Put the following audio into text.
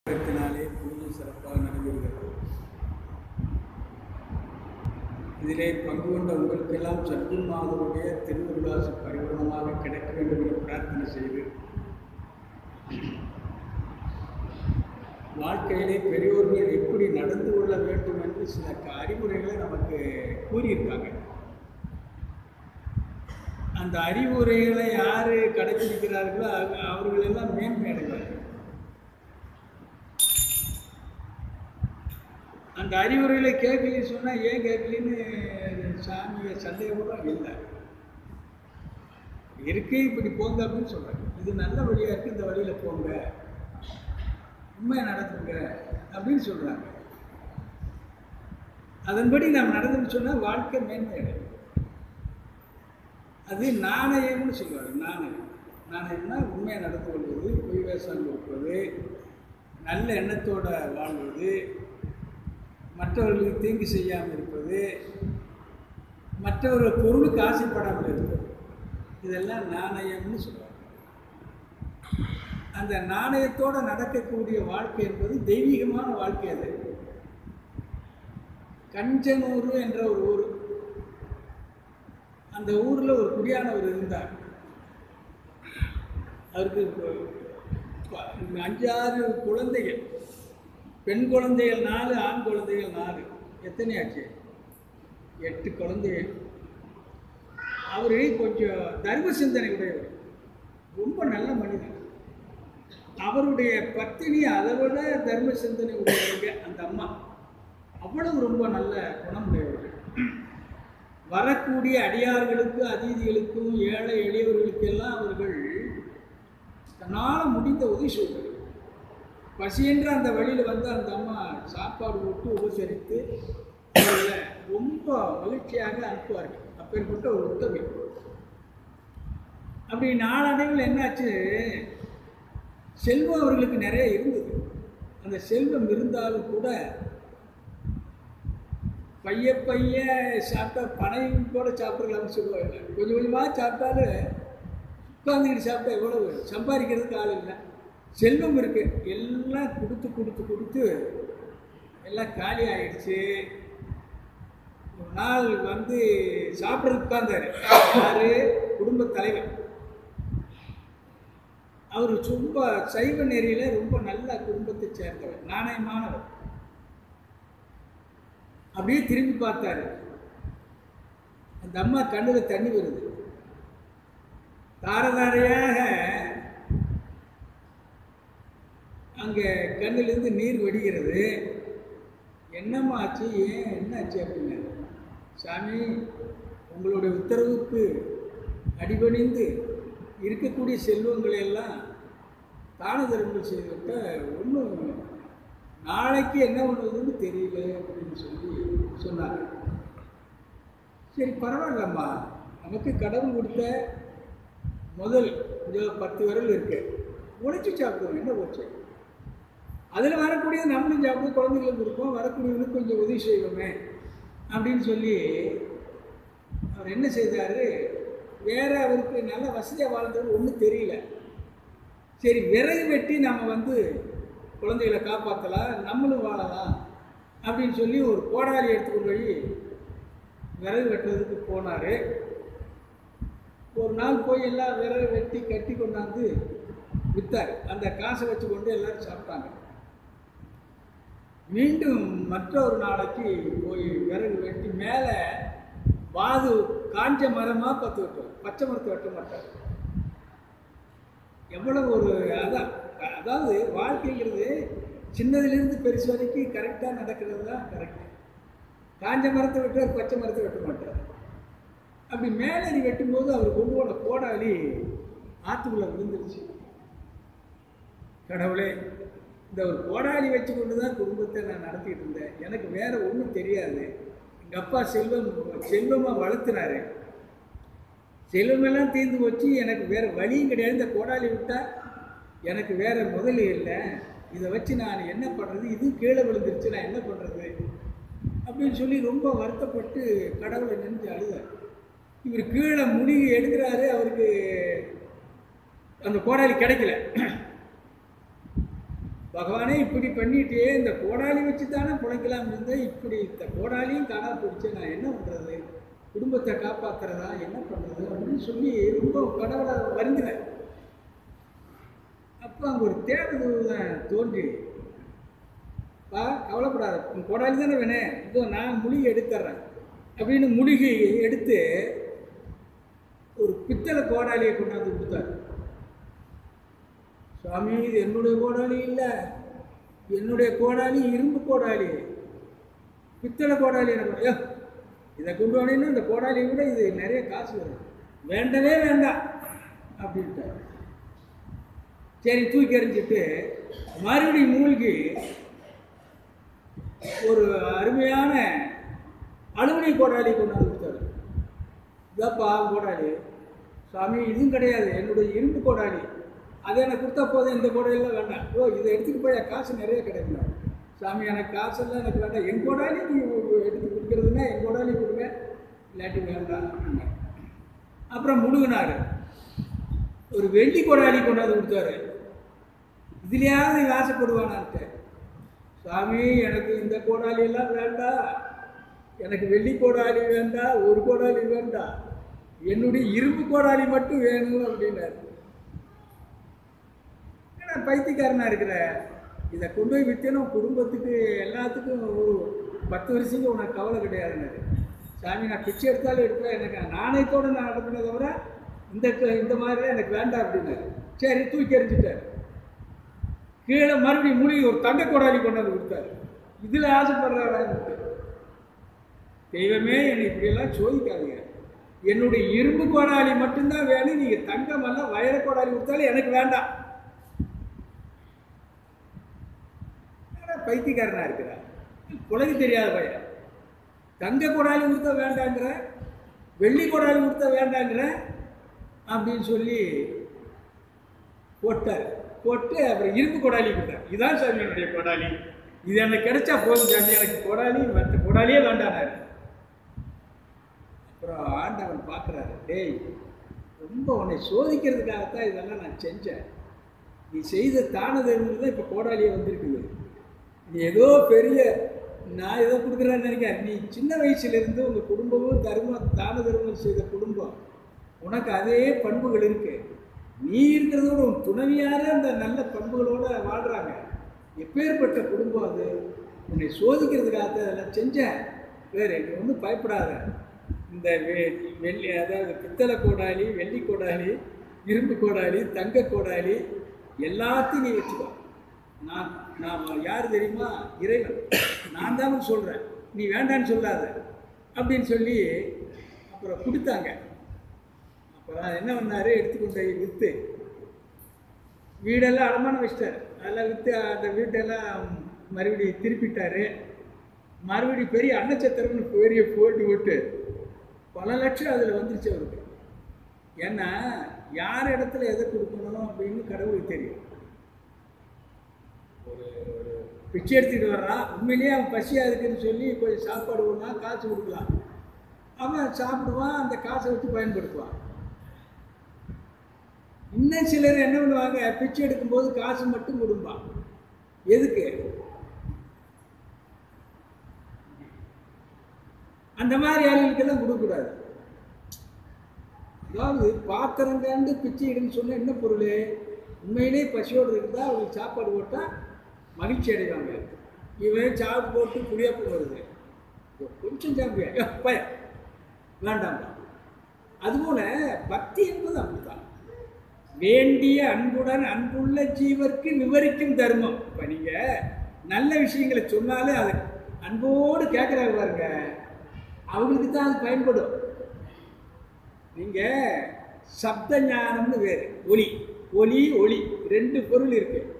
கரத்தினாலே பூஜை சிறப்பாக நடைபெறுகிறது இதிலே பங்கு கொண்ட உங்களுக்கெல்லாம் சத்குருநாதருடைய திருவிழாசு பரிபூர்ணமாக கிடைக்க வேண்டும் என பிரார்த்தனை செய்து வாழ்க்கையிலே பெரியோர்கள் எப்படி நடந்து கொள்ள வேண்டும் என்று சில க- அறிவுரைகளை நமக்கு கூறியிருக்காங்க அந்த அறிவுரைகளை யார் கடைபிடிக்கிறார்களோ அவ- அவர்களெல்லாம் மேன்மை அடைவார்கள் அந்த அறிவுரைகளை கேட்கலன்னு சொன்னால் ஏன் கேட்கலன்னு சாமியை சந்தேகமும் இல்லை இருக்கு இப்படி போங்க அப்படின்னு சொல்கிறாங்க இது நல்ல வழியாக இருக்குது இந்த வழியில் போங்க உண்மையை நடத்துங்க அப்படின்னு சொல்கிறாங்க அதன்படி நாம் நடந்துன்னு சொன்னால் வாழ்க்கை மேன்மை அடையும் அது நாணயம்னு சொல்லுவாங்க நாணயம் நாணயம்னா உண்மையை நடந்து கொள்வது பொய் வேஷம் கொடுப்பது நல்ல எண்ணத்தோட வாழ்வது மற்றவர்களுக்கு தீங்கு செய்யாமல் இருப்பது மற்றவர்கள் பொருளுக்கு ஆசைப்படாமல் இருப்பது இதெல்லாம் நாணயம்னு சொல்லுவாங்க அந்த நாணயத்தோடு நடக்கக்கூடிய வாழ்க்கை என்பது தெய்வீகமான வாழ்க்கை அது கஞ்சனூர் என்ற ஒரு ஊர் அந்த ஊரில் ஒரு குடியானவர் இருந்தார் அவருக்கு ப- அஞ்சாறு குழந்தைகள் பெண் குழந்தைகள் நாலு ஆண் குழந்தைகள் நாலு எத்தனை ஆச்சு எட்டு குழந்தைகள் அவர் கொஞ்சம் தர்ம சிந்தனை உடையவர் ரொம்ப நல்ல மனிதன் அவருடைய பத்தினி அதை விட தர்ம சிந்தனை உடையவங்க அந்த அம்மா அவ்வளவு ரொம்ப நல்ல குணமுடையவர்கள் வரக்கூடிய அடியார்களுக்கு அதீதிகளுக்கும் ஏழை எளியவர்களுக்கெல்லாம் அவர்கள் தன்னால் முடிந்த உதவி செய்வார்கள் பசியென்ற அந்த வழியில் வந்து அந்த அம்மா சாப்பாடு போட்டு உபசரித்து அவர்களை ரொம்ப மகிழ்ச்சியாக அனுப்புவார்கள் அப்பேற்பட்ட ஒரு உத்தமி அப்படி நாளடைவில் என்னாச்சு செல்வம் அவர்களுக்கு நிறைய இருந்தது அந்த செல்வம் இருந்தாலும் கூட பைய பைய சாப்பிட்டா பனையும் கூட சாப்பிடலாம்னு சொல்லுவாங்க கொஞ்சம் கொஞ்சமாக சாப்பிட்டாலும் உட்காந்துக்கிட்டு சாப்பிட்டா எவ்வளவு சம்பாதிக்கிறதுக்கு ஆள் இல்லை செல்வம் இருக்கு எல்லாம் கொடுத்து கொடுத்து கொடுத்து எல்லாம் காலி ஆயிடுச்சு ஒரு நாள் வந்து சாப்பிட்றதுக்கு உட்கார்ந்தாரு யாரு குடும்ப தலைவர் அவர் ரொம்ப சைவ நெறியில ரொம்ப நல்ல குடும்பத்தை சேர்ந்தவர் நாணயமானவர் அப்படியே திரும்பி பார்த்தாரு அந்த அம்மா கண்ணில் தண்ணி வருது தாரதாரையாக அங்கே கண்ணிலிருந்து நீர் வடிகிறது என்னம்மா ஆச்சு ஏன் என்னாச்சு அப்படின்னு சாமி உங்களுடைய உத்தரவுக்கு அடிபணிந்து இருக்கக்கூடிய செல்வங்களை எல்லாம் தான தர்மங்கள் செய்துவிட்ட ஒன்றும் நாளைக்கு என்ன பண்ணுவதுன்னு தெரியல அப்படின்னு சொல்லி சொன்னாங்க சரி பரவாயில்லம்மா நமக்கு கடவுள் கொடுத்த முதல் இந்த பத்து விரல் இருக்கு உழைச்சி சாப்பிடுவோம் என்ன போச்சு அதில் வரக்கூடியது நம்மளும் சாப்பிடுவோம் குழந்தைகளுக்கு கொடுப்போம் வரக்கூடியவனுக்கு கொஞ்சம் உதவி செய்வோமே அப்படின்னு சொல்லி அவர் என்ன செய்தார் வேற அவருக்கு நல்ல வசதியாக வாழ்ந்தது ஒன்றும் தெரியல சரி விறகு வெட்டி நம்ம வந்து குழந்தைகளை காப்பாற்றலாம் நம்மளும் வாழலாம் அப்படின்னு சொல்லி ஒரு கோடாரி எடுத்துக்கொண்டு போய் விறகு வெட்டுறதுக்கு போனார் ஒரு நாள் போய் எல்லாம் விறகு வெட்டி கட்டி கொண்டாந்து வித்தார் அந்த காசை வச்சு கொண்டு எல்லாரும் சாப்பிட்டாங்க மீண்டும் மற்றொரு நாளைக்கு போய் விறகு வெட்டி மேலே வாது காஞ்ச மரமாக பற்ற வெட்டுவார் பச்சை மரத்தை வெட்ட மாட்டார் எவ்வளவு ஒரு அதான் அதாவது வாழ்க்கைங்கிறது சின்னதுலேருந்து பெருசு வரைக்கும் கரெக்டாக நடக்கிறது தான் கரெக்டு காஞ்ச மரத்தை வெட்டுவார் பச்சை மரத்தை வெட்ட மாட்டார் அப்படி மேலேறி வெட்டும்போது அவர் கொண்டு போன கோடாலி ஆற்றுக்குள்ளே விழுந்துருச்சு கடவுளே இந்த ஒரு கோடாலி வச்சு கொண்டு தான் குடும்பத்தை நான் நடத்திட்டு இருந்தேன் எனக்கு வேற ஒன்றும் தெரியாது எங்கள் அப்பா செல்வம் செல்வமாக வளர்த்துனாரு செல்வமெல்லாம் தீர்ந்து போச்சு எனக்கு வேற வழியும் கிடையாது இந்த கோடாலி விட்டால் எனக்கு வேற முதல் இல்லை இதை வச்சு நான் என்ன பண்ணுறது இது கீழே விழுந்துருச்சு நான் என்ன பண்ணுறது அப்படின்னு சொல்லி ரொம்ப வருத்தப்பட்டு கடவுளை நினைஞ்சு அழுதார் இவர் கீழே முனிகி எடுக்கிறாரு அவருக்கு அந்த கோடாலி கிடைக்கல பகவானே இப்படி பண்ணிட்டே இந்த கோடாலி வச்சு தானே பிழைக்கலாம் இருந்தேன் இப்படி இந்த கோடாலியும் காணா போயிடுச்சு நான் என்ன பண்ணுறது குடும்பத்தை காப்பாற்றுறதா என்ன பண்ணுறது அப்படின்னு சொல்லி ரொம்ப கடவுளை வருந்தினேன் அப்போ அங்கே ஒரு தேவதூதன் தோன்றி பா கவலைப்படாத உன் கோடாலி தானே வேணேன் இதோ நான் முழுகி எடுத்துட்றேன் அப்படின்னு முழுகி எடுத்து ஒரு பித்தளை கோடாலியை கொண்டாந்து கொடுத்தாரு சுவாமி இது என்னுடைய கோடாலி இல்லை என்னுடைய கோடாலி இரும்பு கோடாலி பித்தளை கோடாலி எனக்கு ஐயோ இதை கொண்டு வந்தீங்கன்னா இந்த கோடாலியை விட இது நிறைய காசு வரும் வேண்டவே வேண்டாம் அப்படின்ட்டார் சரி தூக்கி எறிஞ்சிட்டு மறுபடியும் மூழ்கி ஒரு அருமையான அலுமினிய கோடாலி கொண்டாந்து கொடுத்தாரு இதாப்பா கோடாலி சாமி இதுவும் கிடையாது என்னுடைய இரும்பு கோடாலி அதை எனக்கு கொடுத்தா போதும் இந்த கோடாலிலாம் வேண்டாம் ஓ இதை எடுத்துகிட்டு போய் காசு நிறைய கிடைக்கல சாமி எனக்கு காசெல்லாம் எனக்கு வேண்டாம் என் கோடாலி நீங்கள் எடுத்து கொடுக்குறதுன்னா என் கோடாலி கொடுங்க இல்லாட்டி வேண்டாம் அப்படின்னாரு அப்புறம் முழுகினார் ஒரு வெள்ளி கோடாலி கொண்டாந்து கொடுத்தாரு இதுலையாவது இவன் ஆசைப்படுவானான்ட்டு சாமி எனக்கு இந்த கோடாலி எல்லாம் வேண்டாம் எனக்கு வெள்ளி கோடாலி வேண்டாம் ஒரு கோடாலி வேண்டாம் என்னுடைய இரும்பு கோடாலி மட்டும் வேணும் அப்படின்னாரு ஏன்னா பைத்தியக்காரனா இருக்கிற இதை கொண்டு போய் விற்றனும் குடும்பத்துக்கு எல்லாத்துக்கும் ஒரு பத்து வருஷங்க உனக்கு கவலை கிடையாதுன்னாரு சாமி நான் பிச்சை எடுத்தாலும் எடுப்பேன் எனக்கு நாணயத்தோடு நான் நடப்பினதை தவிர இந்த க- இந்த மாதிரிலாம் எனக்கு வேண்டாம் அப்படின்னாரு சரி தூக்கி எறிஞ்சிட்டாரு கீழே மறுபடியும் மூழ்கி ஒரு தங்க கோடாலி கொண்டாந்து கொடுத்தாரு இதில் ஆசைப்படுறாரான்னு தெய்வமே என்னை இப்படியெல்லாம் சோதிக்காதீங்க என்னுடைய இரும்பு கோடாலி மட்டும்தான் வேணும் நீங்கள் தங்கமெல்லாம் வயர கோடாலி கொடுத்தாலும் எனக்கு வேண்டாம் என்னடா பைத்தியக்காரனா இருக்கிறா உலகு தெரியாத பையன் தங்க கோடாலி கொடுத்தா வேண்டாங்கிற வெள்ளி கோடாலி கொடுத்தா வேண்டாங்கிற அப்படின்னு சொல்லி போட்டார் போட்டு அப்புறம் இரும்பு கோடாலி கொடுத்தார் இதான் சாமி என்னுடைய கோடாலி இது எனக்கு கிடைச்சா போதும் சாமி எனக்கு கோடாலி மற்ற கோடாலியே வேண்டானாரு அப்புறம் ஆண்டவன் பார்க்குறாரு டேய் ரொம்ப உன்னை சோதிக்கிறதுக்காகத்தான் இதெல்லாம் நான் செஞ்சேன் நீ செய்த தான தர்மம் தான் இப்போ கோடாலியே வந்திருக்குது நீ ஏதோ பெரிய நான் ஏதோ கொடுக்குறேன்னு நினைக்க நீ சின்ன வயசுலேருந்து உங்கள் குடும்பமும் தர்மம் தான தர்மம் செய்த குடும்பம் உனக்கு அதே பண்புகள் இருக்கு நீ இருக்கிறதோட உன் துணைவியார அந்த நல்ல பண்புகளோட வாழ்கிறாங்க எப்பேற்பட்ட குடும்பம் அது உன்னை சோதிக்கிறதுக்காக அதெல்லாம் செஞ்சேன் வேறு நீ ஒன்றும் பயப்படாத இந்த வெ- வெள்ளி அதாவது பித்தளை கோடாலி வெள்ளி கோடாலி இரும்பு கோடாலி தங்க கோடாலி எல்லாத்தையும் நீ வச்சுக்கோ நான் நான் யார் தெரியுமா இறைவன் நான் தான் சொல்கிறேன் நீ வேண்டான்னு சொல்லாத அப்படின்னு சொல்லி அப்புறம் கொடுத்தாங்க அப்புறம் என்ன பண்ணாரு எடுத்துக்கொண்டு போய் விற்று வீடெல்லாம் அடமானம் வச்சிட்டார் அதெல்லாம் விற்று அந்த வீட்டெல்லாம் மறுபடியும் திருப்பிட்டாரு மறுபடியும் பெரிய அன்னச்சத்திரம்னு பெரிய போட்டு விட்டு பல லட்சம் அதில் வந்துருச்சு அவருக்கு ஏன்னா யார் இடத்துல எதை கொடுக்கணும் அப்படின்னு கடவுளுக்கு தெரியும் ஒரு ஒரு பிச்சை எடுத்துக்கிட்டு வர்றான் உண்மையிலேயே அவன் பசியாக இருக்குன்னு சொல்லி கொஞ்சம் சாப்பாடு கொடுக்கலாம் காசு கொடுக்கலாம் அவன் சாப்பிடுவான் அந்த காசை வச்சு பயன்படுத்துவான் இன்னும் சிலர் என்ன பண்ணுவாங்க பிச்சை எடுக்கும்போது காசு மட்டும் கொடுப்பான் எதுக்கு அந்த மாதிரி ஆளுகளுக்கெல்லாம் கொடுக்கக்கூடாது அதாவது பாத்திரம் கண்டு பிச்சை இடுன்னு சொன்னால் என்ன பொருள் உண்மையிலே பசியோடு இருந்தால் அவங்களுக்கு சாப்பாடு போட்டால் மகிழ்ச்சி அடைவாங்க இவன் சாப்பிட்டு போட்டு புளியாப்பு வருது இதோ கொஞ்சம் சாப்பிடுவேன் பய வேண்டாம் அதுபோல பக்தி என்பது அப்படித்தான் வேண்டிய அன்புடன் அன்புள்ள ஜீவர்க்கு விவரிக்கும் தர்மம் இப்போ நீங்கள் நல்ல விஷயங்களை சொன்னாலே அது அன்போடு கேட்குறாங்க பாருங்க அவங்களுக்கு தான் அது பயன்படும் நீங்கள் சப்த ஞானம்னு வேறு ஒலி ஒலி ஒளி ரெண்டு பொருள் இருக்கு